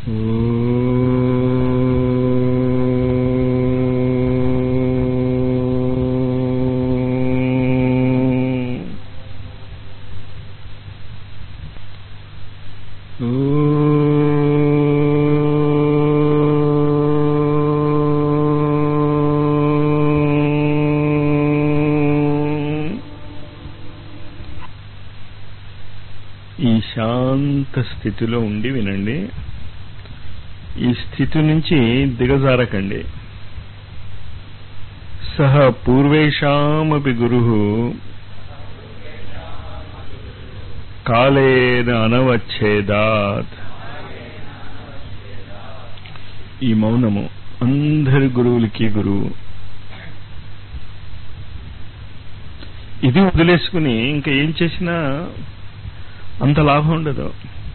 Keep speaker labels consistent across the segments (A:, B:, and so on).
A: ఈ శాంత స్థితిలో ఉండి వినండి ఈ స్థితి నుంచి దిగజారకండి సహ పూర్వేషామపి గురు కాలేన అనవచ్ఛేదాత్ ఈ మౌనము అందరి గురువులకి గురువు ఇది వదిలేసుకుని ఇంకా ఏం చేసినా అంత లాభం ఉండదు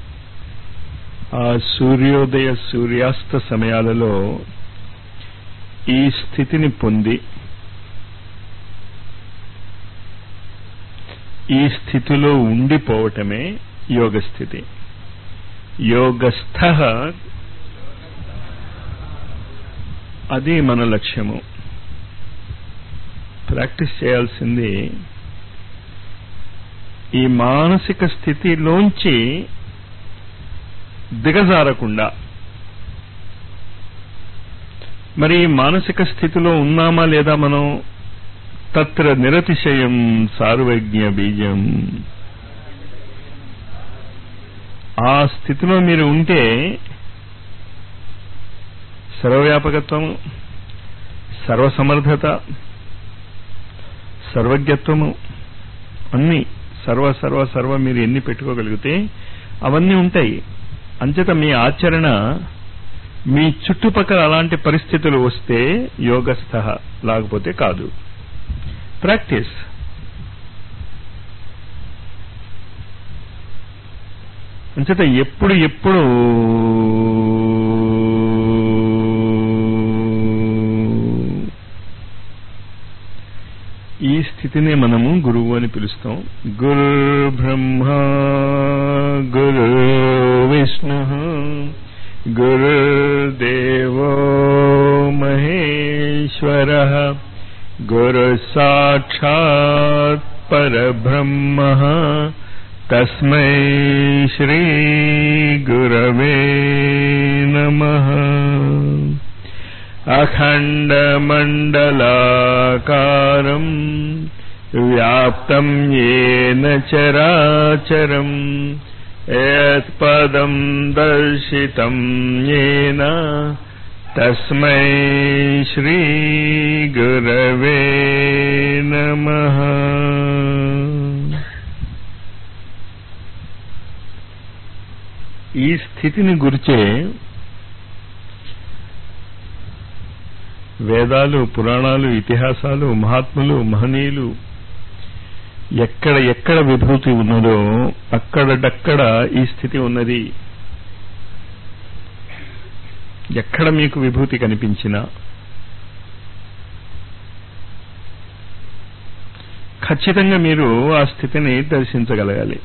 A: ఆ సూర్యోదయ సూర్యాస్త సమయాలలో ఈ స్థితిని పొంది ఈ స్థితిలో ఉండిపోవటమే యోగ స్థితి యోగస్థ అది మన లక్ష్యము ప్రాక్టీస్ చేయాల్సింది ఈ మానసిక స్థితిలోంచి దిగజారకుండా మరి ఈ మానసిక స్థితిలో ఉన్నామా లేదా మనం తత్ర నిరతిశయం సార్వజ్ఞ బీజం ఆ స్థితిలో మీరు ఉంటే సర్వవ్యాపకత్వము సర్వసమర్థత సర్వజ్ఞత్వము అన్నీ సర్వ సర్వ సర్వ మీరు ఎన్ని పెట్టుకోగలిగితే అవన్నీ ఉంటాయి అంచేత మీ ఆచరణ మీ చుట్టుపక్కల అలాంటి పరిస్థితులు వస్తే యోగస్థ లేకపోతే కాదు ప్రాక్టీస్ అంచేత ఎప్పుడు ఎప్పుడు ఈ స్థితినే మనము గురువు అని పిలుస్తాం గురు బ్రహ్మ గురు విష్ణు గురుదేవో మహేశ్వర గురు సాక్షాత్ పరబ్రహ్మ తస్మై శ్రీ గురవే నమః अखण्डमण्डलाकारम् व्याप्तम् येन चराचरम् यत्पदम् दर्शितम् येन तस्मै श्रीगुरवे नमः ఈ స్థితిని గురిచే వేదాలు పురాణాలు ఇతిహాసాలు మహాత్ములు మహనీయులు ఎక్కడ ఎక్కడ విభూతి ఉన్నదో అక్కడక్కడ ఈ స్థితి ఉన్నది ఎక్కడ మీకు విభూతి కనిపించినా ఖచ్చితంగా మీరు ఆ స్థితిని దర్శించగలగాలి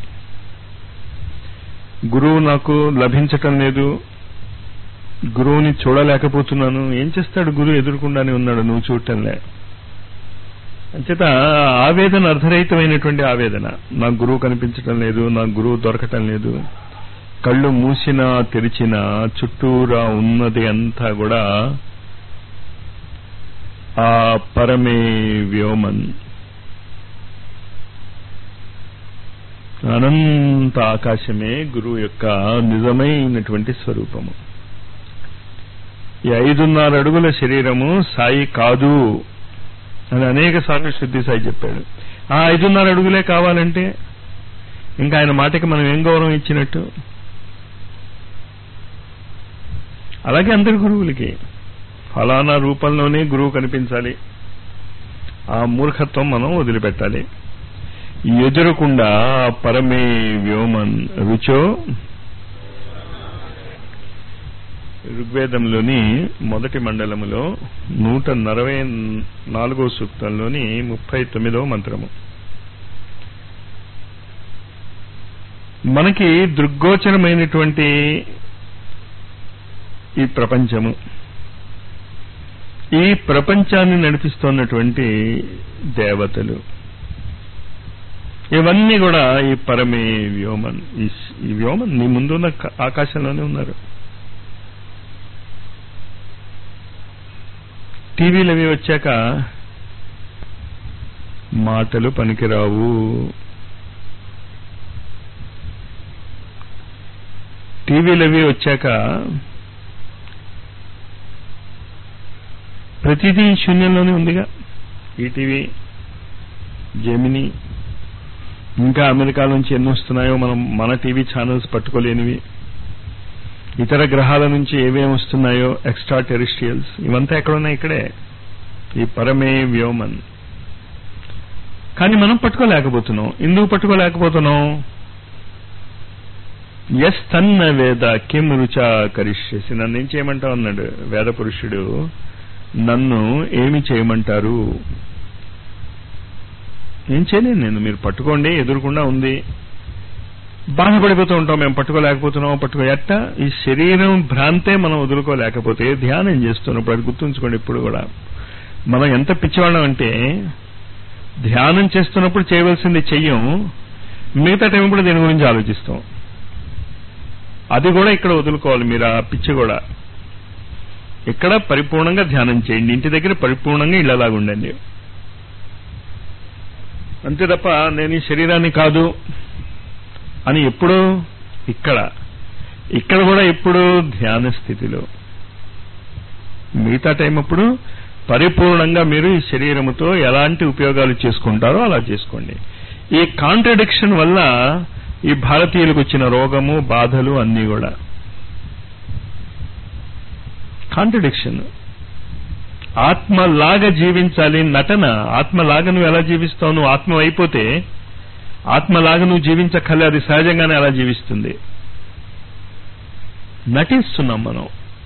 A: గురువు నాకు లభించటం లేదు గురువుని చూడలేకపోతున్నాను ఏం చేస్తాడు గురువు ఎదురుకుండానే ఉన్నాడు నువ్వు చూడటంలే అంచేత ఆవేదన అర్ధరహితమైనటువంటి ఆవేదన నాకు గురువు కనిపించటం లేదు నాకు గురువు దొరకటం లేదు కళ్ళు మూసినా తెరిచినా చుట్టూరా ఉన్నది అంతా కూడా ఆ పరమే వ్యోమన్ అనంత ఆకాశమే గురువు యొక్క నిజమైనటువంటి స్వరూపము ఈ ఐదున్నర అడుగుల శరీరము సాయి కాదు అని అనేక సార్లు శుద్ధి సాయి చెప్పాడు ఆ ఐదున్నర అడుగులే కావాలంటే ఇంకా ఆయన మాటకి మనం ఏం గౌరవం ఇచ్చినట్టు అలాగే అందరి గురువులకి ఫలానా రూపంలోనే గురువు కనిపించాలి ఆ మూర్ఖత్వం మనం వదిలిపెట్టాలి ఎదురకుండా పరమే వ్యోమన్ రుచో ఋగ్వేదంలోని మొదటి మండలములో నూట నలభై నాలుగో సూక్తంలోని ముప్పై తొమ్మిదవ మంత్రము మనకి దృగ్గోచరమైనటువంటి ఈ ప్రపంచము ఈ ప్రపంచాన్ని నడిపిస్తున్నటువంటి దేవతలు ఇవన్నీ కూడా ఈ పరమే వ్యోమన్ ఈ స్- ఈ వ్యోమన్ నీ ముందున్న క- ఆకాశంలోనే ఉన్నారు టీవీలు అవి వచ్చాక మాటలు పనికిరావు టీవీలు అవి వచ్చాక ప్రతిదీ శూన్యంలోనే ఉందిగా ఈటీవీ జెమిని ఇంకా అమెరికా నుంచి ఎన్ని వస్తున్నాయో మనం మన టీవీ ఛానల్స్ పట్టుకోలేనివి ఇతర గ్రహాల నుంచి ఏమేమి వస్తున్నాయో ఎక్స్ట్రా టెరిస్ట్రియల్స్ ఇవంతా ఎక్కడున్నాయి ఇక్కడే ఈ పరమే వ్యోమన్ కానీ మనం పట్టుకోలేకపోతున్నాం ఎందుకు పట్టుకోలేకపోతున్నాం ఎస్ తన్న వేద కిం రుచా కరిష్యసి నన్ను ఏం చేయమంటావు అన్నాడు వేద పురుషుడు నన్ను ఏమి చేయమంటారు ఏం చేయలేను నేను మీరు పట్టుకోండి ఎదురుకుండా ఉంది బాధపడిపోతూ ఉంటాం మేము పట్టుకోలేకపోతున్నాం పట్టుకో ఎట్ట ఈ శరీరం భ్రాంతే మనం వదులుకోలేకపోతే ధ్యానం చేస్తున్నప్పుడు అది గుర్తుంచుకోండి ఇప్పుడు కూడా మనం ఎంత పిచ్చివాళ్ళం అంటే ధ్యానం చేస్తున్నప్పుడు చేయవలసింది చెయ్యం మిగతా టైం కూడా దీని గురించి ఆలోచిస్తాం అది కూడా ఇక్కడ వదులుకోవాలి మీరు ఆ పిచ్చి కూడా ఇక్కడ పరిపూర్ణంగా ధ్యానం చేయండి ఇంటి దగ్గర పరిపూర్ణంగా ఇళ్ళలాగా ఉండండి అంతే తప్ప నేను ఈ శరీరాన్ని కాదు అని ఎప్పుడు ఇక్కడ ఇక్కడ కూడా ఎప్పుడు ధ్యాన స్థితిలో మిగతా టైం అప్పుడు పరిపూర్ణంగా మీరు ఈ శరీరముతో ఎలాంటి ఉపయోగాలు చేసుకుంటారో అలా చేసుకోండి ఈ కాంట్రడిక్షన్ వల్ల ఈ భారతీయులకు వచ్చిన రోగము బాధలు అన్నీ కూడా కాంట్రడిక్షన్ ఆత్మలాగా జీవించాలి నటన ఆత్మలాగా నువ్వు ఎలా జీవిస్తావు నువ్వు ఆత్మ అయిపోతే ఆత్మలాగా నువ్వు జీవించక్కలే అది సహజంగానే అలా జీవిస్తుంది నటిస్తున్నాం మనం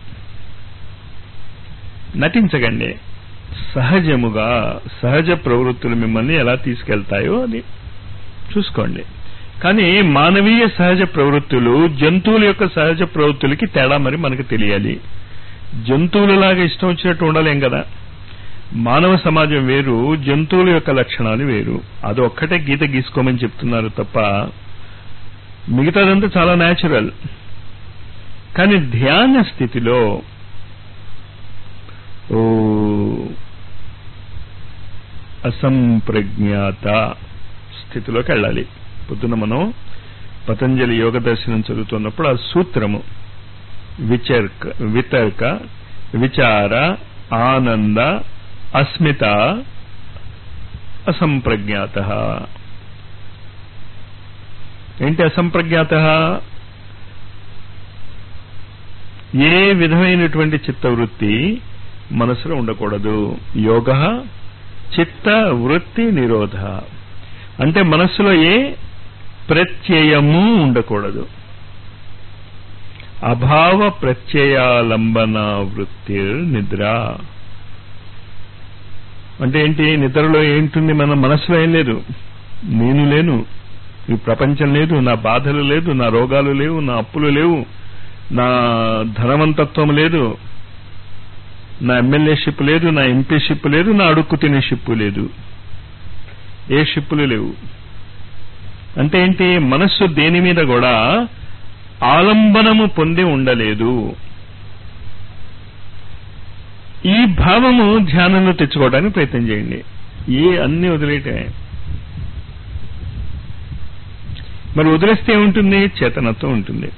A: నటించకండి సహజముగా సహజ ప్రవృత్తులు మిమ్మల్ని ఎలా తీసుకెళ్తాయో అది చూసుకోండి కానీ మానవీయ సహజ ప్రవృత్తులు జంతువుల యొక్క సహజ ప్రవృత్తులకి తేడా మరి మనకు తెలియాలి జంతువులలాగా ఇష్టం వచ్చినట్టు ఉండలేం కదా మానవ సమాజం వేరు జంతువుల యొక్క లక్షణాలు వేరు అది ఒక్కటే గీత గీసుకోమని చెప్తున్నారు తప్ప మిగతాదంతా చాలా న్యాచురల్ కానీ ధ్యాన స్థితిలో ఓ అసంప్రజ్ఞాత స్థితిలోకి వెళ్ళాలి పొద్దున మనం పతంజలి యోగ దర్శనం చదువుతున్నప్పుడు ఆ సూత్రము విచర్క వితర్క విచార ఆనంద అస్మిత అసంప్రజ్ఞాత ఏంటి అసంప్రజ్ఞాత ఏ విధమైనటువంటి చిత్తవృత్తి మనసులో ఉండకూడదు యోగ చిత్త వృత్తి నిరోధ అంటే మనస్సులో ఏ ప్రత్యయము ఉండకూడదు అభావ ప్రత్యయాలంబన వృత్తి నిద్ర అంటే ఏంటి నిద్రలో ఏంటుంది మన మనసులో ఏం లేదు నేను లేను ఈ ప్రపంచం లేదు నా బాధలు లేదు నా రోగాలు లేవు నా అప్పులు లేవు నా ధనవంతత్వం లేదు నా ఎమ్మెల్యేషిప్ లేదు నా ఎంపీషిప్ లేదు నా అడుక్కు తినే షిప్ లేదు ఏ షిప్పులు లేవు అంటే ఏంటి మనస్సు దేని మీద కూడా ఆలంబనము పొంది ఉండలేదు ఈ భావము ధ్యానంలో తెచ్చుకోవడానికి ప్రయత్నం చేయండి ఏ అన్ని వదిలేయటమే మరి వదిలేస్తే ఏముంటుంది చేతనత్వం ఉంటుంది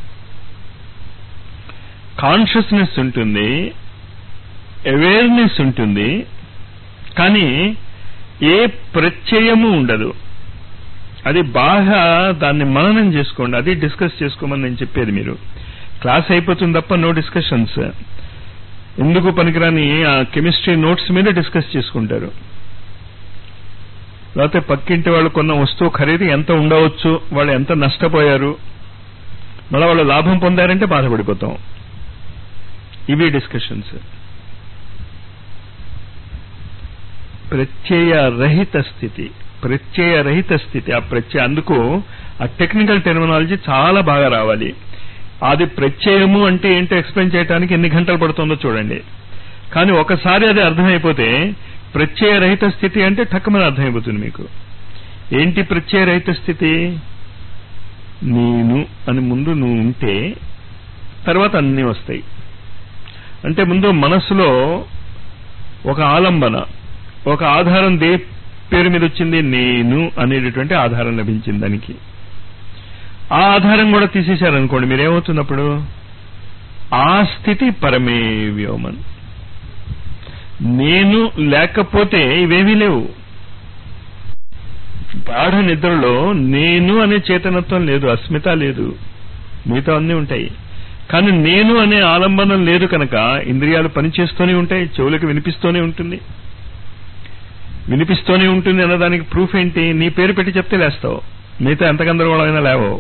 A: కాన్షియస్నెస్ ఉంటుంది అవేర్నెస్ ఉంటుంది కానీ ఏ ప్రత్యయము ఉండదు అది బాగా దాన్ని మననం చేసుకోండి అది డిస్కస్ చేసుకోమని నేను చెప్పేది మీరు క్లాస్ అయిపోతుంది తప్ప నో డిస్కషన్స్ ఎందుకు పనికిరాని ఆ కెమిస్ట్రీ నోట్స్ మీద డిస్కస్ చేసుకుంటారు లేకపోతే పక్కింటి వాళ్ళు కొన్న వస్తువు ఖరీదు ఎంత ఉండవచ్చు వాళ్ళు ఎంత నష్టపోయారు మళ్ళీ వాళ్ళు లాభం పొందారంటే బాధపడిపోతాం ఇవి డిస్కషన్స్ ప్రత్యయ రహిత స్థితి ప్రత్యయ రహిత స్థితి ఆ ప్రత్యయ అందుకు ఆ టెక్నికల్ టెర్మినాలజీ చాలా బాగా రావాలి అది ప్రత్యయము అంటే ఏంటో ఎక్స్ప్లెయిన్ చేయడానికి ఎన్ని గంటలు పడుతుందో చూడండి కానీ ఒకసారి అది అర్థమైపోతే ప్రత్యయరహిత స్థితి అంటే టక్కుమని అర్థమైపోతుంది మీకు ఏంటి ప్రత్యయరహిత స్థితి నేను అని ముందు నువ్వు ఉంటే తర్వాత అన్నీ వస్తాయి అంటే ముందు మనస్సులో ఒక ఆలంబన ఒక ఆధారం దే పేరు మీద వచ్చింది నేను అనేటటువంటి ఆధారం లభించింది దానికి ఆ ఆధారం కూడా తీసేశారనుకోండి మీరేమవుతుంది అప్పుడు ఆ స్థితి పరమే వ్యోమన్ నేను లేకపోతే ఇవేమీ లేవు గాఢ నిద్రలో నేను అనే చేతనత్వం లేదు అస్మిత లేదు మిగతా అన్నీ ఉంటాయి కానీ నేను అనే ఆలంబనం లేదు కనుక ఇంద్రియాలు పనిచేస్తూనే ఉంటాయి చెవులకు వినిపిస్తూనే ఉంటుంది వినిపిస్తూనే ఉంటుంది అన్నదానికి ప్రూఫ్ ఏంటి నీ పేరు పెట్టి చెప్తే లేస్తావు మిగతా ఎంత గందరగోళమైనా లేవవు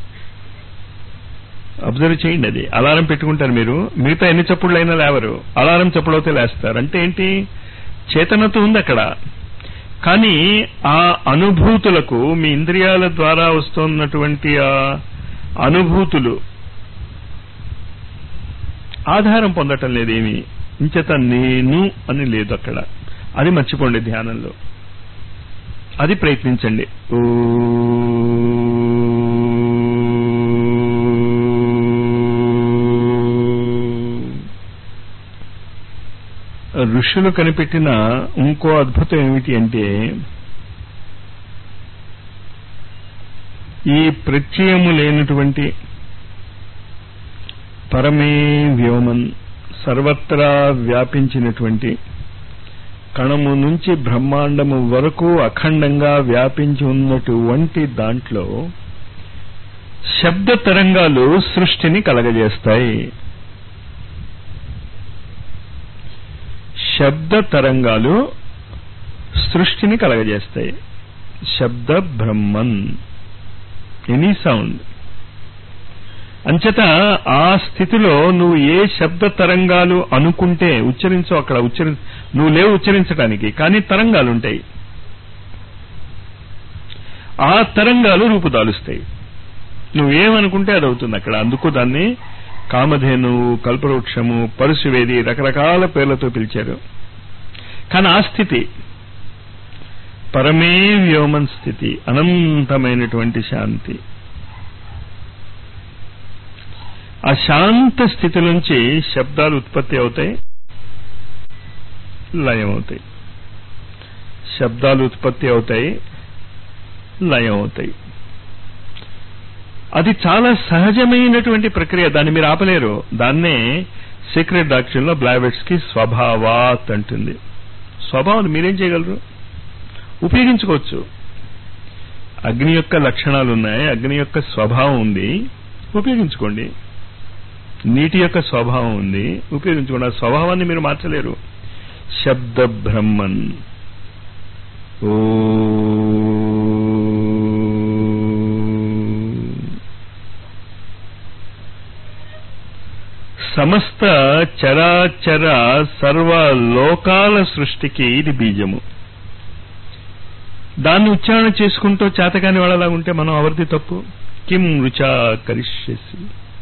A: అబ్జర్వ్ చేయండి అది అలారం పెట్టుకుంటారు మీరు మిగతా ఎన్ని చప్పుళ్ళైనా లేవరు అలారం చప్పుడవుతే లేస్తారు అంటే ఏంటి చేతనత ఉంది అక్కడ కానీ ఆ అనుభూతులకు మీ ఇంద్రియాల ద్వారా వస్తున్నటువంటి ఆ అనుభూతులు ఆధారం పొందటం లేదేమి ఇంచేత నేను అని లేదు అక్కడ అది మర్చిపోండి ధ్యానంలో అది ప్రయత్నించండి ఓ ఋషులు కనిపెట్టిన ఇంకో అద్భుతం ఏమిటి అంటే ఈ ప్రత్యయము లేనటువంటి పరమే వ్యోమన్ సర్వత్రా వ్యాపించినటువంటి కణము నుంచి బ్రహ్మాండము వరకు అఖండంగా వ్యాపించి ఉన్నటువంటి దాంట్లో శబ్ద తరంగాలు సృష్టిని కలగజేస్తాయి శబ్ద తరంగాలు సృష్టిని కలగజేస్తాయి శబ్ద బ్రహ్మన్ ఎనీ సౌండ్ అంచేత ఆ స్థితిలో నువ్వు ఏ శబ్ద తరంగాలు అనుకుంటే ఉచ్చరించు అక్కడ ఉచ్చరి నువ్వు లేవు ఉచ్చరించడానికి కానీ తరంగాలు ఉంటాయి ఆ తరంగాలు రూపుదాలుస్తాయి నువ్వేమనుకుంటే అది అవుతుంది అక్కడ అందుకు దాన్ని కామధేను కల్పవృక్షము పరుశువేది రకరకాల పేర్లతో పిలిచారు కానీ ఆ స్థితి పరమే వ్యోమన్ స్థితి అనంతమైనటువంటి శాంతి ఆ శాంత స్థితి నుంచి శబ్దాలు ఉత్పత్తి అవుతాయి లయం అవుతాయి శబ్దాలు ఉత్పత్తి అవుతాయి లయం అవుతాయి అది చాలా సహజమైనటువంటి ప్రక్రియ దాన్ని మీరు ఆపలేరు దాన్నే సీక్రెట్ డాక్టరీలో బ్లావెట్స్ కి స్వభావాత్ అంటుంది స్వభావం మీరేం చేయగలరు ఉపయోగించుకోవచ్చు అగ్ని యొక్క లక్షణాలు ఉన్నాయి అగ్ని యొక్క స్వభావం ఉంది ఉపయోగించుకోండి నీటి యొక్క స్వభావం ఉంది ఉపయోగించుకోండి ఆ స్వభావాన్ని మీరు మార్చలేరు శబ్ద బ్రహ్మన్ ఓ సమస్త చరాచర సర్వ లోకాల సృష్టికి ఇది బీజము దాన్ని ఉచ్చారణ చేసుకుంటూ చేతకాని వాళ్ళలా ఉంటే మనం అవరిది తప్పు కిం రుచా కరిష్యసి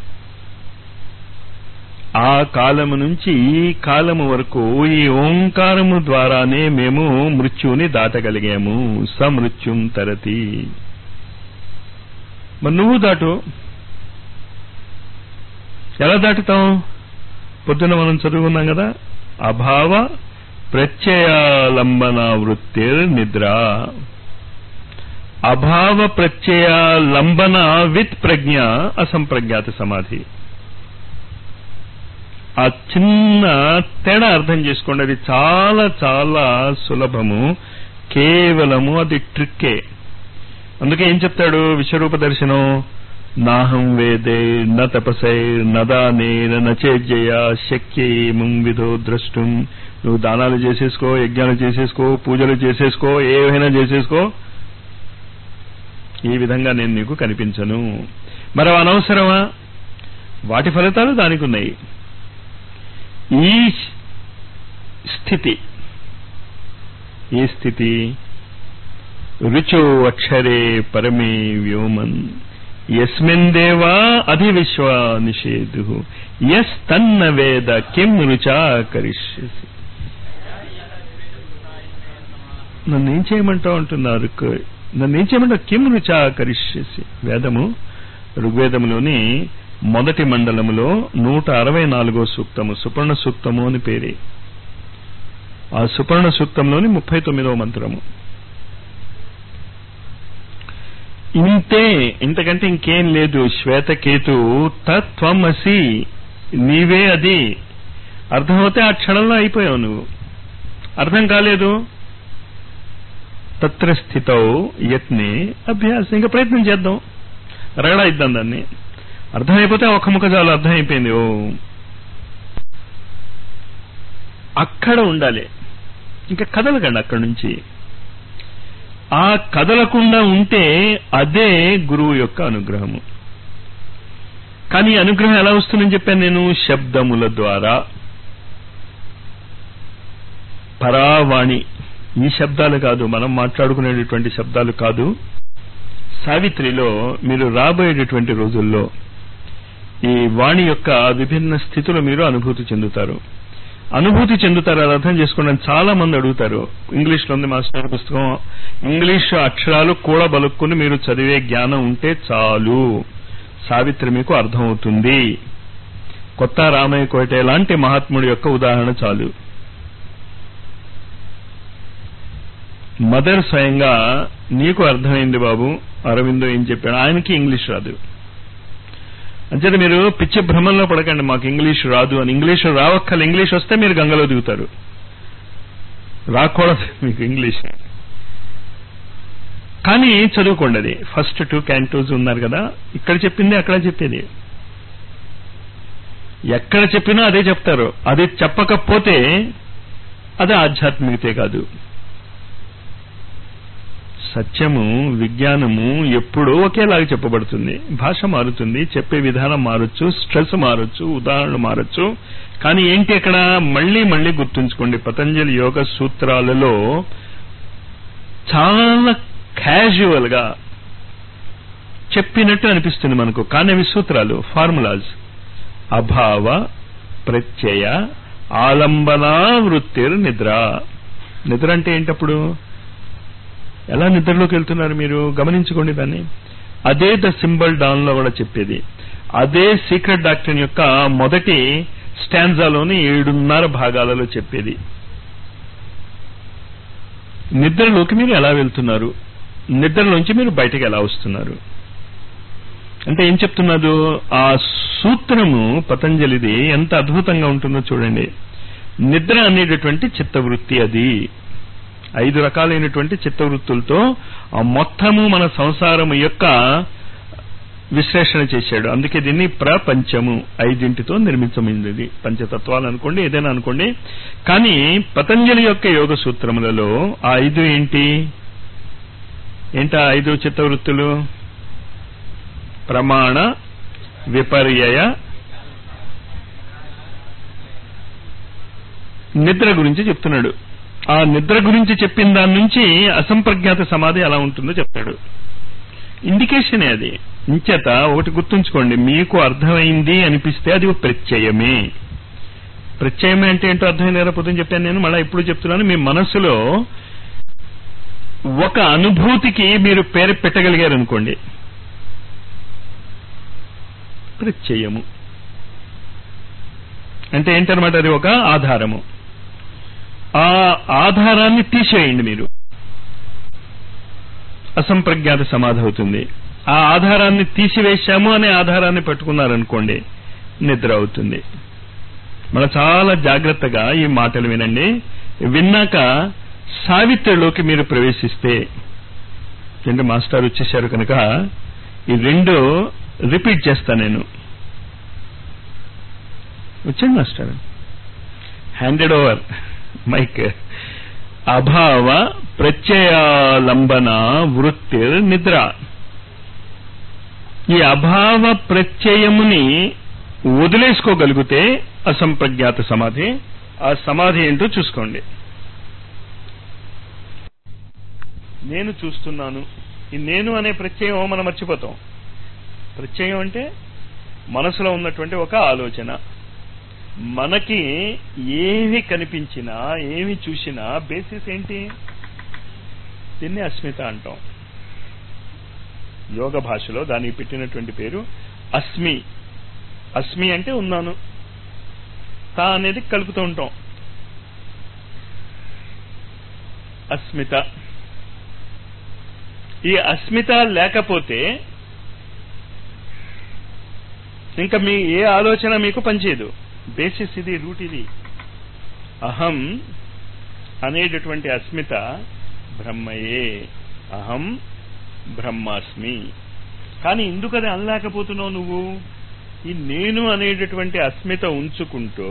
A: ఆ కాలము నుంచి ఈ కాలము వరకు ఈ ఓంకారము ద్వారానే మేము మృత్యువుని దాటగలిగాము సమృత్యుం తరతి మరి నువ్వు దాటు ఎలా దాటుతాం పొద్దున మనం చదువుకున్నాం కదా అభావ ప్రత్యయాలంబన వృత్తిర్ నిద్ర అభావ ప్రత్యయాలంబన విత్ ప్రజ్ఞ అసంప్రజ్ఞాత సమాధి ఆ చిన్న తేడా అర్థం చేసుకోండి అది చాలా చాలా సులభము కేవలము అది ట్రిక్కే అందుకే ఏం చెప్తాడు విశ్వరూప దర్శనం నాహం వేదే న తపసై నదానే నచేజ్యయ శక్యేమం విధో ద్రష్టుం నువ్వు దానాలు చేసేసుకో యజ్ఞాలు చేసేసుకో పూజలు చేసేసుకో ఏవైనా చేసేసుకో ఈ విధంగా నేను నీకు కనిపించను మరి అనవసరమా వాటి ఫలితాలు దానికి ఉన్నాయి ఈ స్థితి ఏ స్థితి రుచో అక్షరే పరమే వ్యోమన్ యస్మిన్ దేవా అధివిశ్వ నిషేధు ఎస్ తన్న వేద కిం రుచా కరిష్యసి నన్ను ఏం చేయమంటావు అంటున్నారు నన్ను ఏం చేయమంటావు కిం రుచా కరిష్యసి వేదము ఋగ్వేదములోని మొదటి మండలములో నూట అరవై నాలుగో సూక్తము సుపర్ణ సూక్తము అని పేరే ఆ సుపర్ణ సూక్తంలోని ముప్పై తొమ్మిదవ మంత్రము ఇంతే ఇంతకంటే ఇంకేం లేదు శ్వేతకేతు తత్వమసి నీవే అది అర్థమవుతే ఆ క్షణంలో అయిపోయావు నువ్వు అర్థం కాలేదు తత్ర స్థితౌ యత్నే అభ్యాసం ఇంకా ప్రయత్నం చేద్దాం రగడా ఇద్దాం దాన్ని అర్థమైపోతే ఒక ముఖ చాలు అర్థమైపోయింది ఓ అక్కడ ఉండాలి ఇంకా కదలకండి అక్కడి నుంచి ఆ కదలకుండా ఉంటే అదే గురువు యొక్క అనుగ్రహము కానీ ఈ అనుగ్రహం ఎలా వస్తుందని చెప్పాను నేను శబ్దముల ద్వారా పరావాణి ఈ శబ్దాలు కాదు మనం మాట్లాడుకునేటటువంటి శబ్దాలు కాదు సావిత్రిలో మీరు రాబోయేటటువంటి రోజుల్లో ఈ వాణి యొక్క విభిన్న స్థితులు మీరు అనుభూతి చెందుతారు అనుభూతి చెందుతారు అది అర్థం చేసుకోవడానికి చాలా మంది అడుగుతారు ఇంగ్లీష్ లో ఉంది మాస్టర్ పుస్తకం ఇంగ్లీష్ అక్షరాలు కూడా బలుక్కుని మీరు చదివే జ్ఞానం ఉంటే చాలు సావిత్రి మీకు అర్థమవుతుంది కొత్త రామయ్య కోటే లాంటి మహాత్ముడి యొక్క ఉదాహరణ చాలు మదర్ స్వయంగా నీకు అర్థమైంది బాబు అరవిందో ఏం చెప్పాడు ఆయనకి ఇంగ్లీష్ రాదు అంచేత మీరు పిచ్చి భ్రమంలో పడకండి మాకు ఇంగ్లీష్ రాదు అని ఇంగ్లీష్ రావక్కల ఇంగ్లీష్ వస్తే మీరు గంగలో దిగుతారు రాకూడదు మీకు ఇంగ్లీష్ కానీ చదువుకోండి అది ఫస్ట్ టూ క్యాంటోస్ ఉన్నారు కదా ఇక్కడ చెప్పింది అక్కడ చెప్పేది ఎక్కడ చెప్పినా అదే చెప్తారు అది చెప్పకపోతే అది ఆధ్యాత్మికతే కాదు సత్యము విజ్ఞానము ఎప్పుడూ ఒకేలాగా చెప్పబడుతుంది భాష మారుతుంది చెప్పే విధానం మారొచ్చు స్ట్రెస్ మారొచ్చు ఉదాహరణలు మారొచ్చు కానీ ఏంటి అక్కడ మళ్ళీ మళ్ళీ గుర్తుంచుకోండి పతంజలి యోగ సూత్రాలలో చాలా క్యాజువల్ గా చెప్పినట్టు అనిపిస్తుంది మనకు కానీ అవి సూత్రాలు ఫార్ములాస్ అభావ ప్రత్యయ ఆలంబనా వృత్తిర్ నిద్ర నిద్ర అంటే ఏంటప్పుడు ఎలా నిద్రలోకి వెళ్తున్నారు మీరు గమనించుకోండి దాన్ని అదే ద సింబల్ డాన్ లో కూడా చెప్పేది అదే సీక్రెట్ డాక్టర్ యొక్క మొదటి స్టాన్జాలోని ఏడున్నర భాగాలలో చెప్పేది నిద్రలోకి మీరు ఎలా వెళ్తున్నారు నిద్రలోంచి మీరు బయటకు ఎలా వస్తున్నారు అంటే ఏం చెప్తున్నారు ఆ సూత్రము పతంజలిది ఎంత అద్భుతంగా ఉంటుందో చూడండి నిద్ర అనేటటువంటి చిత్తవృత్తి అది ఐదు రకాలైనటువంటి చిత్తవృత్తులతో ఆ మొత్తము మన సంసారము యొక్క విశ్లేషణ చేశాడు అందుకే దీన్ని ప్రపంచము ఐదింటితో నిర్మించమైనది పంచతత్వాలు అనుకోండి ఏదైనా అనుకోండి కానీ పతంజలి యొక్క యోగ సూత్రములలో ఆ ఐదు ఏంటి ఏంటా ఐదు చిత్తవృత్తులు ప్రమాణ విపర్యయ నిద్ర గురించి చెప్తున్నాడు ఆ నిద్ర గురించి చెప్పిన దాని నుంచి అసంప్రజ్ఞాత సమాధి ఎలా ఉంటుందో చెప్తాడు ఇండికేషనే అది ఇంచేత ఒకటి గుర్తుంచుకోండి మీకు అర్థమైంది అనిపిస్తే అది ఒక ప్రత్యయమే ప్రత్యయమే అంటే ఏంటో అర్థమైంది కదా పొద్దున చెప్పాను నేను మళ్ళీ ఇప్పుడు చెప్తున్నాను మీ మనసులో ఒక అనుభూతికి మీరు పేరు పెట్టగలిగారు అనుకోండి ప్రత్యయము అంటే ఏంటనమాట అది ఒక ఆధారము ఆ ఆధారాన్ని తీసేయండి మీరు అసంప్రజ్ఞాత సమాధి అవుతుంది ఆ ఆధారాన్ని తీసివేశాము అనే ఆధారాన్ని పట్టుకున్నారనుకోండి నిద్ర అవుతుంది మనం చాలా జాగ్రత్తగా ఈ మాటలు వినండి విన్నాక సావిత్రిలోకి మీరు ప్రవేశిస్తే రెండు మాస్టర్ వచ్చేసారు కనుక ఈ రెండు రిపీట్ చేస్తా నేను వచ్చండి మాస్టర్ హ్యాండెడ్ ఓవర్ మైక్ అభావ ప్రత్యయాలంబన వృత్తి నిద్ర ఈ అభావ ప్రత్యయముని వదిలేసుకోగలిగితే అసంప్రజ్ఞాత సమాధి ఆ సమాధి ఏంటో చూసుకోండి నేను చూస్తున్నాను ఈ నేను అనే ప్రత్యయం మనం మర్చిపోతాం ప్రత్యయం అంటే మనసులో ఉన్నటువంటి ఒక ఆలోచన మనకి ఏమి కనిపించినా ఏమి చూసినా బేసిస్ ఏంటి దీన్ని అస్మిత అంటాం యోగ భాషలో దానికి పెట్టినటువంటి పేరు అస్మి అస్మి అంటే ఉన్నాను తా అనేది కలుపుతూ ఉంటాం అస్మిత ఈ అస్మిత లేకపోతే ఇంకా మీ ఏ ఆలోచన మీకు పనిచేయదు బేసిస్ ఇది రూట్ ఇది అహం అనేటటువంటి అస్మిత బ్రహ్మయే అహం బ్రహ్మాస్మి కానీ ఎందుకు అది అనలేకపోతున్నావు నువ్వు ఈ నేను అనేటటువంటి అస్మిత ఉంచుకుంటూ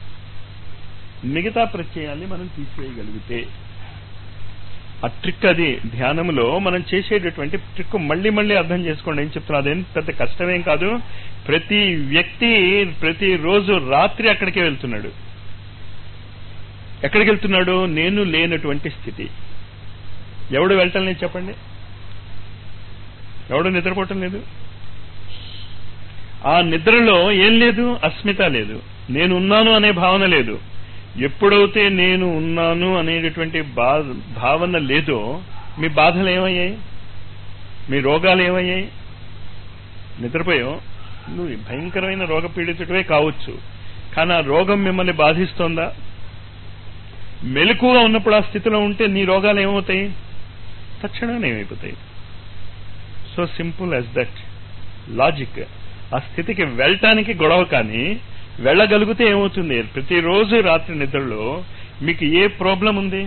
A: మిగతా ప్రత్యయాన్ని మనం తీసివేయగలిగితే ఆ ట్రిక్ అది ధ్యానంలో మనం చేసేటటువంటి ట్రిక్ మళ్ళీ మళ్ళీ అర్థం చేసుకోండి ఏం చెప్తున్నా అదేం పెద్ద కష్టమేం కాదు ప్రతి వ్యక్తి ప్రతి రోజు రాత్రి అక్కడికే వెళ్తున్నాడు ఎక్కడికి వెళ్తున్నాడు నేను లేనటువంటి స్థితి ఎవడు వెళ్ళటం లేదు చెప్పండి ఎవడు నిద్రపోవటం లేదు ఆ నిద్రలో ఏం లేదు అస్మిత లేదు నేను ఉన్నాను అనే భావన లేదు ఎప్పుడైతే నేను ఉన్నాను అనేటటువంటి భావన లేదో మీ బాధలు ఏమయ్యాయి మీ రోగాలు ఏమయ్యాయి నిద్రపోయావు నువ్వు భయంకరమైన రోగ పీడితుడివే కావచ్చు కానీ ఆ రోగం మిమ్మల్ని బాధిస్తోందా మెలకుగా ఉన్నప్పుడు ఆ స్థితిలో ఉంటే నీ రోగాలు ఏమవుతాయి తక్షణమే ఏమైపోతాయి so simple as that logic ఆ స్థితికి వెళ్ళటానికి గొడవ కానీ వెళ్ళగలిగితే ఏమవుతుంది ప్రతిరోజు రాత్రి నిద్రలో మీకు ఏ ప్రాబ్లం ఉంది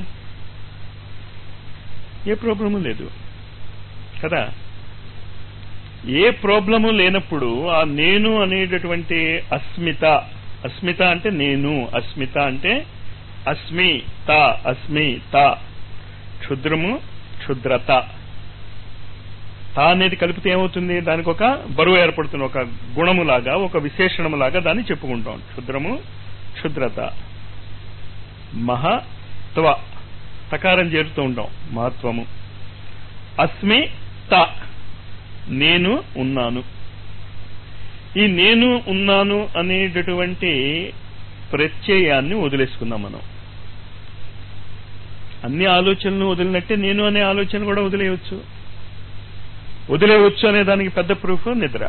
A: ఏ ప్రాబ్లము లేదు కదా ఏ ప్రాబ్లము లేనప్పుడు ఆ నేను అనేటటువంటి అస్మిత అస్మిత అంటే నేను అస్మిత అంటే అస్మి త అస్మి త క్షుద్రము క్షుద్రత తా అనేది కలిపితే ఏమవుతుంది దానికి ఒక బరువు ఏర్పడుతుంది ఒక గుణములాగా ఒక విశేషణములాగా దాన్ని చెప్పుకుంటాం క్షుద్రము క్షుద్రత మహత్వ తకారం చేరుతూ ఉంటాం మహత్వము అస్మి త నేను ఉన్నాను ఈ నేను ఉన్నాను అనేటటువంటి ప్రత్యయాన్ని వదిలేసుకుందాం మనం అన్ని ఆలోచనలు వదిలినట్టే నేను అనే ఆలోచన కూడా వదిలేయవచ్చు వదిలేయవచ్చు అనే దానికి పెద్ద ప్రూఫ్ నిద్ర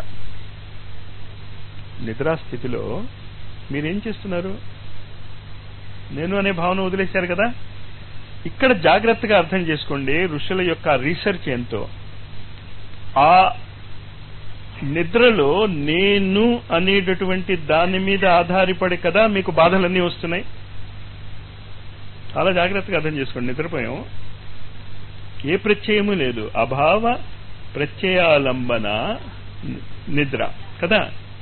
A: నిద్రా స్థితిలో మీరేం చేస్తున్నారు నేను అనే భావన వదిలేశారు కదా ఇక్కడ జాగ్రత్తగా అర్థం చేసుకోండి ఋషుల యొక్క రీసెర్చ్ ఎంతో ఆ నిద్రలో నేను అనేటటువంటి దాని మీద ఆధారపడి కదా మీకు బాధలన్నీ వస్తున్నాయి చాలా జాగ్రత్తగా అర్థం చేసుకోండి నిద్రపోయాం ఏ ప్రత్యయము లేదు అభావ ప్రత్యయాలంబన నిద్ర కదా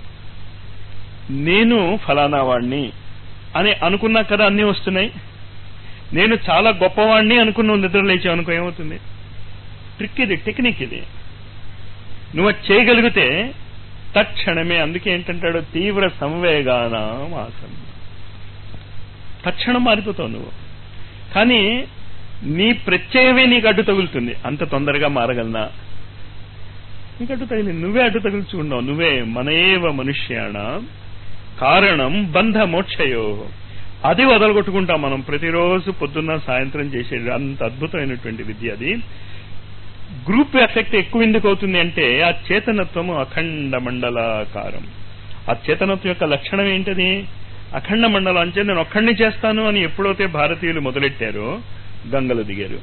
A: నేను ఫలానా వాణ్ణి అని అనుకున్నా కదా అన్నీ వస్తున్నాయి నేను చాలా గొప్పవాణ్ణి అనుకున్నావు నిద్ర లేచి అనుకో ఏమవుతుంది ట్రిక్ ఇది టెక్నిక్ ఇది నువ్వు అది చేయగలిగితే తక్షణమే అందుకే ఏంటంటాడు తీవ్ర సంవేగాన ఆసన్ తక్షణం మారిపోతావు నువ్వు కానీ నీ ప్రత్యయమే నీకు అడ్డు తగులుతుంది అంత తొందరగా మారగలనా నీకు అడ్డు తగిలింది నువ్వే అడ్డు తగులుచుకున్నావు నువ్వే మనయేవ మనుష్యాణ కారణం బంధ మోక్షయో అది వదలగొట్టుకుంటాం మనం ప్రతిరోజు పొద్దున్న సాయంత్రం చేసేది అంత అద్భుతమైనటువంటి విద్య అది గ్రూప్ ఎఫెక్ట్ ఎక్కువ ఎందుకు అవుతుంది అంటే ఆ చేతనత్వము అఖండ మండలాకారం ఆ చేతనత్వం యొక్క లక్షణం ఏంటది అఖండ మండలం అంటే నేను ఒక్కడిని చేస్తాను అని ఎప్పుడైతే భారతీయులు మొదలెట్టారో గంగలు దిగారు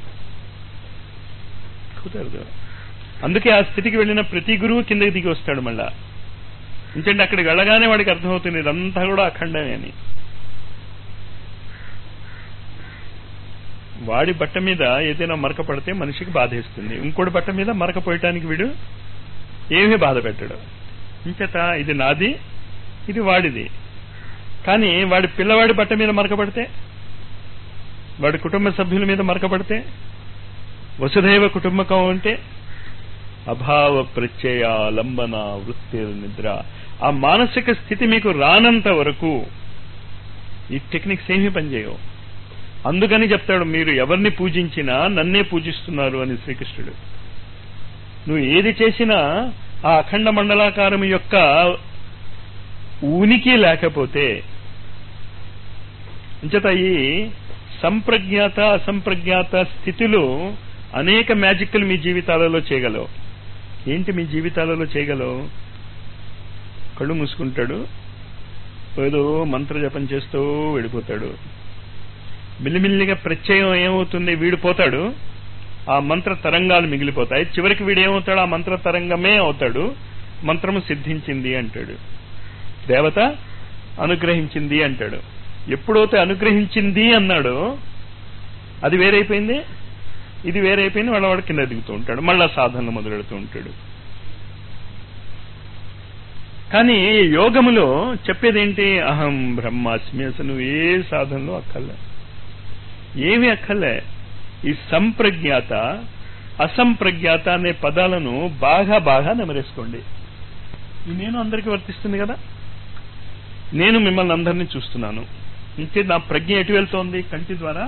A: కుదరదు అందుకే ఆ స్థితికి వెళ్ళిన ప్రతి గురువు కిందకి దిగి వస్తాడు మళ్ళా ఎందుకంటే అక్కడికి వెళ్ళగానే వాడికి అర్థమవుతుంది ఇదంతా కూడా అఖండమే అని వాడి బట్ట మీద ఏదైనా మరక పడితే మనిషికి బాధేస్తుంది ఇంకోటి బట్ట మీద మరక పోయటానికి వీడు ఏమీ బాధ పెట్టడు ఇంచేత ఇది నాది ఇది వాడిది కానీ వాడి పిల్లవాడి బట్ట మీద మరక పడితే వాడి కుటుంబ సభ్యుల మీద మరక పడితే వసుధైవ కుటుంబకం అంటే అభావ ప్రత్యయాలంబన వృత్తి నిద్ర ఆ మానసిక స్థితి మీకు రానంత వరకు ఈ టెక్నిక్స్ ఏమీ పనిచేయవు అందుకని చెప్తాడు మీరు ఎవరిని పూజించినా నన్నే పూజిస్తున్నారు అని శ్రీకృష్ణుడు నువ్వు ఏది చేసినా ఆ అఖండ మండలాకారం యొక్క ఉనికి లేకపోతే అంచేత ఈ సంప్రజ్ఞాత అసంప్రజ్ఞాత స్థితిలో అనేక మ్యాజిక్లు మీ జీవితాలలో చేయగలవు ఏంటి మీ జీవితాలలో చేయగలవు కళ్ళు మూసుకుంటాడు ఏదో మంత్ర జపం చేస్తూ వెళ్ళిపోతాడు మిల్లిమిల్లిగా ప్రత్యయం ఏమవుతుంది వీడు పోతాడు ఆ మంత్ర తరంగాలు మిగిలిపోతాయి చివరికి వీడు ఏమవుతాడు ఆ మంత్ర తరంగమే అవుతాడు మంత్రము సిద్ధించింది అంటాడు దేవత అనుగ్రహించింది అంటాడు ఎప్పుడైతే అనుగ్రహించింది అన్నాడో అది వేరైపోయింది ఇది వేరైపోయింది వాళ్ళ వాడు కింద దిగుతూ ఉంటాడు మళ్ళా సాధనలు మొదలెడుతూ ఉంటాడు కానీ యోగములో చెప్పేదేంటి అహం బ్రహ్మాస్మి అసలు నువ్వు ఏ సాధనలో అక్కర్లే ఏమి అక్కర్లే ఈ సంప్రజ్ఞాత అసంప్రజ్ఞాత అనే పదాలను బాగా బాగా నెమరేసుకోండి ఈ నేను అందరికీ వర్తిస్తుంది కదా నేను మిమ్మల్ని అందరినీ చూస్తున్నాను ఇంకే నా ప్రజ్ఞ ఎటు వెళ్తోంది కంటి ద్వారా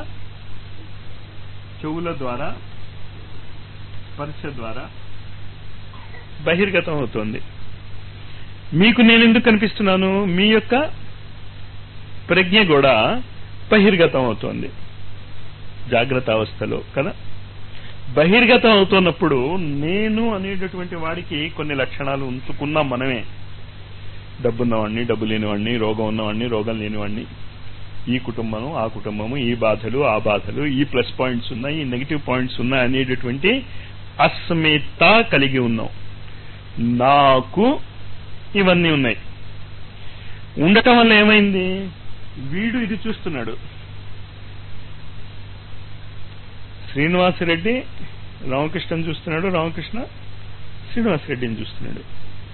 A: చెవుల ద్వారా స్పర్శ ద్వారా బహిర్గతం అవుతోంది మీకు నేను ఎందుకు కనిపిస్తున్నాను మీ యొక్క ప్రజ్ఞ కూడా బహిర్గతం అవుతోంది జాగ్రత్త అవస్థలో కదా బహిర్గతం అవుతున్నప్పుడు నేను అనేటటువంటి వాడికి కొన్ని లక్షణాలు ఉంచుకున్నాం మనమే డబ్బున్నవాడిని డబ్బు లేనివాడిని రోగం ఉన్నవాడిని రోగం లేనివాడిని ఈ కుటుంబం ఆ కుటుంబము ఈ బాధలు ఆ బాధలు ఈ ప్లస్ పాయింట్స్ ఉన్నాయి ఈ నెగిటివ్ పాయింట్స్ ఉన్నాయి అనేటటువంటి అస్మిత కలిగి ఉన్నాం నాకు ఇవన్నీ ఉన్నాయి ఉండటం వల్ల ఏమైంది వీడు ఇది చూస్తున్నాడు శ్రీనివాసరెడ్డి రామకృష్ణని చూస్తున్నాడు రామకృష్ణ శ్రీనివాసరెడ్డిని చూస్తున్నాడు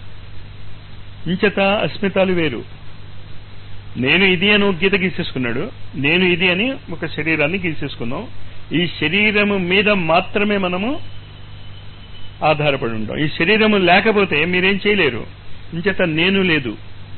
A: ఇంచేత అస్మితాలు వేరు నేను ఇది అని ఒక గీత గీసేసుకున్నాడు నేను ఇది అని ఒక శరీరాన్ని గీసేసుకున్నాం ఈ శరీరము మీద మాత్రమే మనము ఆధారపడి ఉంటాం ఈ శరీరము లేకపోతే మీరేం చేయలేరు ఇంచేత నేను లేదు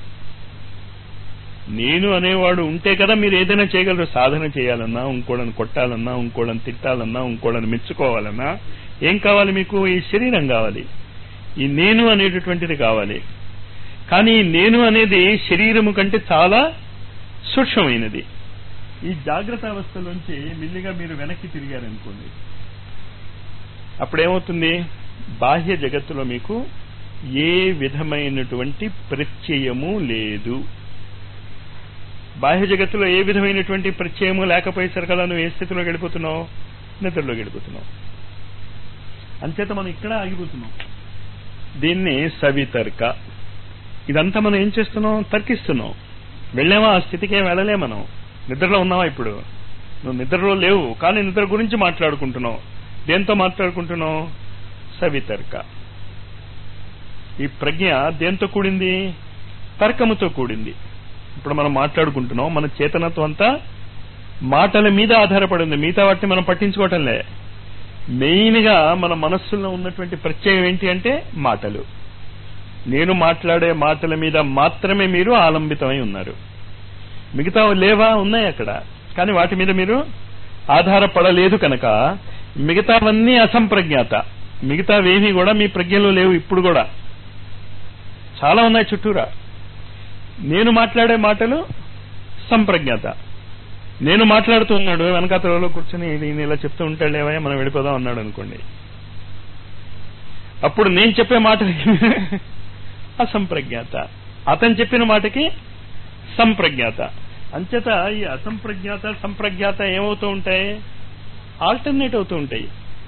A: నేను అనేవాడు ఉంటే కదా మీరు ఏదైనా చేయగలరు సాధన చేయాలన్నా ఇంకోళ్ళని కొట్టాలన్నా ఇంకోళ్ళని తిట్టాలన్నా ఇంకోళ్ళని మెచ్చుకోవాలన్నా ఏం కావాలి మీకు ఈ శరీరం కావాలి ఈ నేను అనేటటువంటిది కావాలి కానీ ఈ నేను అనేది శరీరము కంటే చాలా సూక్ష్మమైనది ఈ జాగ్రత్త అవస్థలోంచి మెల్లిగా మీరు వెనక్కి తిరిగారనుకోండి అప్పుడేమవుతుంది బాహ్య జగత్తులో మీకు ఏ విధమైనటువంటి ప్రత్యయము లేదు బాహ్య జగత్తులో ఏ విధమైనటువంటి ప్రత్యయము లేకపోయేసరి కదా నువ్వు ఏ స్థితిలో గడిపోతున్నావు నిద్రలో గడిపోతున్నావు అంచేత మనం ఇక్కడ ఆగిపోతున్నాం దీన్ని సవితర్క ఇదంతా మనం ఏం చేస్తున్నాం తర్కిస్తున్నాం వెళ్ళామా ఆ స్థితికి ఏం వెళ్ళలే మనం నిద్రలో ఉన్నావా ఇప్పుడు నువ్వు నిద్రలో లేవు కానీ నిద్ర గురించి మాట్లాడుకుంటున్నావు దేంతో మాట్లాడుకుంటున్నావు సవితర్క ఈ ప్రజ్ఞ దేంతో కూడింది తర్కముతో కూడింది ఇప్పుడు మనం మాట్లాడుకుంటున్నాం మన చేతనత్వం అంతా మాటల మీద ఆధారపడింది మిగతా వాటిని మనం పట్టించుకోవటంలే మెయిన్ గా మన మనస్సులో ఉన్నటువంటి ప్రత్యయం ఏంటి అంటే మాటలు నేను మాట్లాడే మాటల మీద మాత్రమే మీరు ఆలంబితమై ఉన్నారు మిగతా లేవా ఉన్నాయి అక్కడ కానీ వాటి మీద మీరు ఆధారపడలేదు కనుక మిగతావన్నీ అసంప్రజ్ఞాత మిగతావేమీ కూడా మీ ప్రజ్ఞలో లేవు ఇప్పుడు కూడా చాలా ఉన్నాయి చుట్టూరా నేను మాట్లాడే మాటలు సంప్రజ్ఞాత నేను మాట్లాడుతున్నాడు వెనకాతలలో కూర్చొని నేను ఇలా చెప్తూ ఉంటాడు లేవయ్యా మనం వెళ్ళిపోదాం అన్నాడు అనుకోండి అప్పుడు నేను చెప్పే మాటకి అసంప్రజ్ఞాత అతను చెప్పిన మాటకి సంప్రజ్ఞాత అంచేత ఈ అసంప్రజ్ఞాత సంప్రజ్ఞాత ఏమవుతూ ఉంటాయి ఆల్టర్నేట్ అవుతూ ఉంటాయి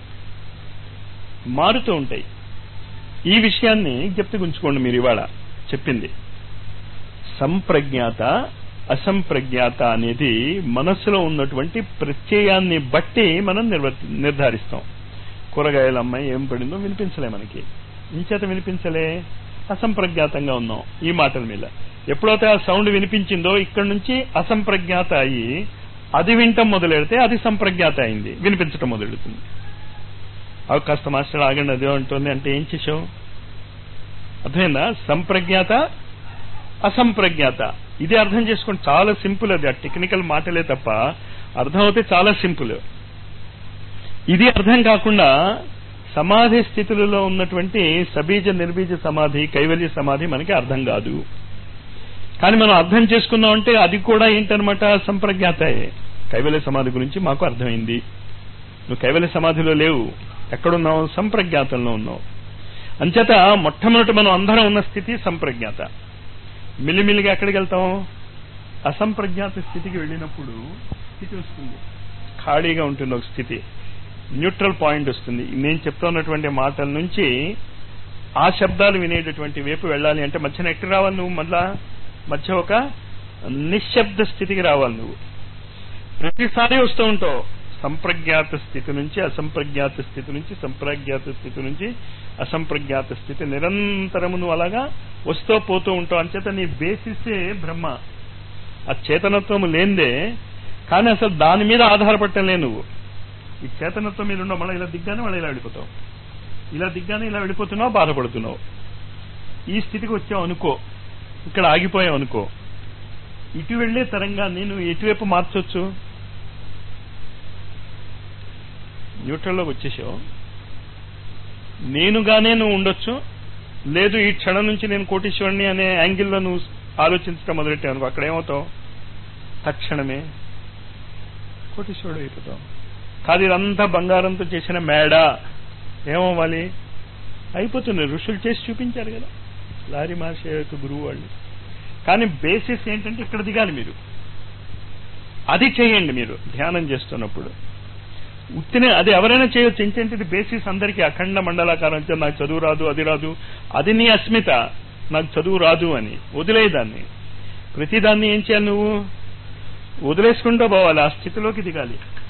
A: మారుతూ ఉంటాయి ఈ విషయాన్ని గుంచుకోండి మీరు ఇవాళ చెప్పింది సంప్రజ్ఞాత అసంప్రజ్ఞాత అనేది మనస్సులో ఉన్నటువంటి ప్రత్యయాన్ని బట్టి మనం నిర్వర్తి నిర్ధారిస్తాం కూరగాయల అమ్మాయి ఏం పడిందో వినిపించలే మనకి ఇంచేత వినిపించలే అసంప్రజ్ఞాతంగా ఉన్నాం ఈ మాటల మీద ఎప్పుడైతే ఆ సౌండ్ వినిపించిందో ఇక్కడ నుంచి అసంప్రజ్ఞాత అయ్యి అది వింటం మొదలెడితే అది సంప్రజ్ఞాత అయింది వినిపించటం మొదలెడుతుంది అవి కాస్త మాస్టర్ ఆగండి అదే ఉంటుంది అంటే ఏం చేసావు అర్థమైందా సంప్రజ్ఞాత అసంప్రజ్ఞాత ఇది అర్థం చేసుకోండి చాలా సింపుల్ అది ఆ టెక్నికల్ మాటలే తప్ప అర్థం అవుతే చాలా సింపుల్ ఇది అర్థం కాకుండా సమాధి స్థితులలో ఉన్నటువంటి సబీజ నిర్బీజ సమాధి కైవల్య సమాధి మనకి అర్థం కాదు కానీ మనం అర్థం చేసుకున్నామంటే అది కూడా ఏంటనమాట సంప్రజ్ఞాతయే కైవల్య సమాధి గురించి మాకు అర్థమైంది నువ్వు కైవల్య సమాధిలో లేవు ఎక్కడున్నావు సంప్రజ్ఞాతంలో ఉన్నావు అంచేత మొట్టమొదటి మనం అందరం ఉన్న స్థితి సంప్రజ్ఞాత మిల్లిమిల్లిగా ఎక్కడికి వెళ్తాం అసంప్రజ్ఞాత స్థితికి వెళ్ళినప్పుడు స్థితి వస్తుంది ఖాళీగా ఉంటుంది ఒక స్థితి న్యూట్రల్ పాయింట్ వస్తుంది నేను చెప్తున్నటువంటి మాటల నుంచి ఆ శబ్దాలు వినేటటువంటి వైపు వెళ్ళాలి అంటే మధ్యన ఎక్కడ రావాలి నువ్వు మళ్ళా మధ్య ఒక నిశ్శబ్ద స్థితికి రావాలి నువ్వు ప్రతిసారి వస్తూ ఉంటావు సంప్రజ్ఞాత స్థితి నుంచి అసంప్రజ్ఞాత స్థితి నుంచి సంప్రజ్ఞాత స్థితి నుంచి అసంప్రజ్ఞాత స్థితి నిరంతరము నువ్వు అలాగా వస్తూ పోతూ ఉంటావు అంచేత నీ బేసిసే బ్రహ్మ ఆ చేతనత్వము లేనిదే కానీ అసలు దాని మీద ఆధారపడటం నువ్వు ఈ చేతనత్వం మీద ఉండవు మళ్ళీ ఇలా దిగ్గానే మళ్ళీ ఇలా వెళ్ళిపోతావు ఇలా దిగ్గానే ఇలా వెళ్ళిపోతున్నావు బాధపడుతున్నావు ఈ స్థితికి వచ్చావు అనుకో ఇక్కడ ఆగిపోయావు అనుకో ఇటు వెళ్లే తరంగా నేను ఎటువైపు మార్చొచ్చు న్యూట్రల్లోకి వచ్చేసావు నేనుగానే నువ్వు ఉండొచ్చు లేదు ఈ క్షణం నుంచి నేను కోటీశ్వరుని అనే యాంగిల్లో నువ్వు ఆలోచించడం మొదలెట్టావు అనుకో అక్కడ ఏమవుతావు తక్షణమే కోటీశ్వరుడు అయిపోతావు కాదు ఇదంతా బంగారంతో చేసిన మేడ ఏమవ్వాలి అయిపోతుంది ఋషులు చేసి చూపించారు కదా లారీ మహర్షి యొక్క గురువు వాళ్ళు కానీ బేసిస్ ఏంటంటే ఇక్కడ దిగాలి మీరు అది చేయండి మీరు ధ్యానం చేస్తున్నప్పుడు ఉత్తినే అది ఎవరైనా చేయొచ్చు ఏంటంటే బేసిస్ అందరికీ అఖండ మండలాకారం అంటే నాకు చదువు రాదు అది రాదు అది నీ అస్మిత నాకు చదువు రాదు అని వదిలేదాన్ని ప్రతిదాన్ని ఏం చేయాలి నువ్వు వదిలేసుకుంటూ పోవాలి ఆ స్థితిలోకి దిగాలి